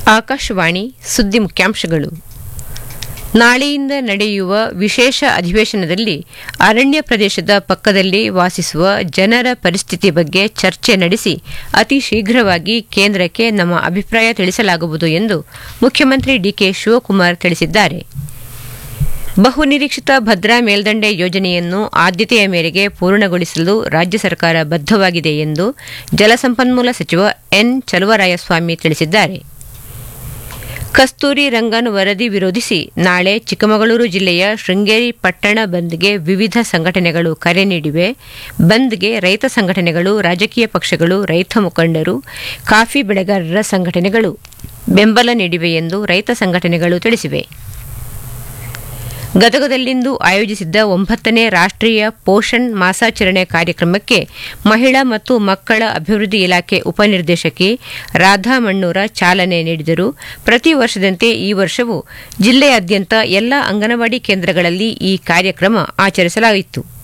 ಆಕಾಶವಾಣಿ ಸುದ್ದಿ ಮುಖ್ಯಾಂಶಗಳು ನಾಳೆಯಿಂದ ನಡೆಯುವ ವಿಶೇಷ ಅಧಿವೇಶನದಲ್ಲಿ ಅರಣ್ಯ ಪ್ರದೇಶದ ಪಕ್ಕದಲ್ಲಿ ವಾಸಿಸುವ ಜನರ ಪರಿಸ್ಥಿತಿ ಬಗ್ಗೆ ಚರ್ಚೆ ನಡೆಸಿ ಅತಿ ಶೀಘ್ರವಾಗಿ ಕೇಂದ್ರಕ್ಕೆ ನಮ್ಮ ಅಭಿಪ್ರಾಯ ತಿಳಿಸಲಾಗುವುದು ಎಂದು ಮುಖ್ಯಮಂತ್ರಿ ಡಿಕೆ ಶಿವಕುಮಾರ್ ತಿಳಿಸಿದ್ದಾರೆ ಬಹುನಿರೀಕ್ಷಿತ ಭದ್ರಾ ಮೇಲ್ದಂಡೆ ಯೋಜನೆಯನ್ನು ಆದ್ಯತೆಯ ಮೇರೆಗೆ ಪೂರ್ಣಗೊಳಿಸಲು ರಾಜ್ಯ ಸರ್ಕಾರ ಬದ್ಧವಾಗಿದೆ ಎಂದು ಜಲಸಂಪನ್ಮೂಲ ಸಚಿವ ಎನ್ ಚಲುವರಾಯಸ್ವಾಮಿ ತಿಳಿಸಿದ್ದಾರೆ ಕಸ್ತೂರಿ ರಂಗನ್ ವರದಿ ವಿರೋಧಿಸಿ ನಾಳೆ ಚಿಕ್ಕಮಗಳೂರು ಜಿಲ್ಲೆಯ ಶೃಂಗೇರಿ ಪಟ್ಟಣ ಬಂದ್ಗೆ ವಿವಿಧ ಸಂಘಟನೆಗಳು ಕರೆ ನೀಡಿವೆ ಬಂದ್ಗೆ ರೈತ ಸಂಘಟನೆಗಳು ರಾಜಕೀಯ ಪಕ್ಷಗಳು ರೈತ ಮುಖಂಡರು ಕಾಫಿ ಬೆಳೆಗಾರರ ಸಂಘಟನೆಗಳು ಬೆಂಬಲ ನೀಡಿವೆ ಎಂದು ರೈತ ಸಂಘಟನೆಗಳು ತಿಳಿಸಿವೆ ಗದಗದಲ್ಲಿಂದು ಆಯೋಜಿಸಿದ್ದ ಒಂಬತ್ತನೇ ರಾಷ್ಟ್ರೀಯ ಪೋಷಣ್ ಮಾಸಾಚರಣೆ ಕಾರ್ಯಕ್ರಮಕ್ಕೆ ಮಹಿಳಾ ಮತ್ತು ಮಕ್ಕಳ ಅಭಿವೃದ್ಧಿ ಇಲಾಖೆ ಉಪನಿರ್ದೇಶಕಿ ರಾಧಾ ಮಣ್ಣೂರ ಚಾಲನೆ ನೀಡಿದರು ಪ್ರತಿ ವರ್ಷದಂತೆ ಈ ವರ್ಷವೂ ಜಿಲ್ಲೆಯಾದ್ಯಂತ ಎಲ್ಲ ಅಂಗನವಾಡಿ ಕೇಂದ್ರಗಳಲ್ಲಿ ಈ ಕಾರ್ಯಕ್ರಮ ಆಚರಿಸಲಾಯಿತು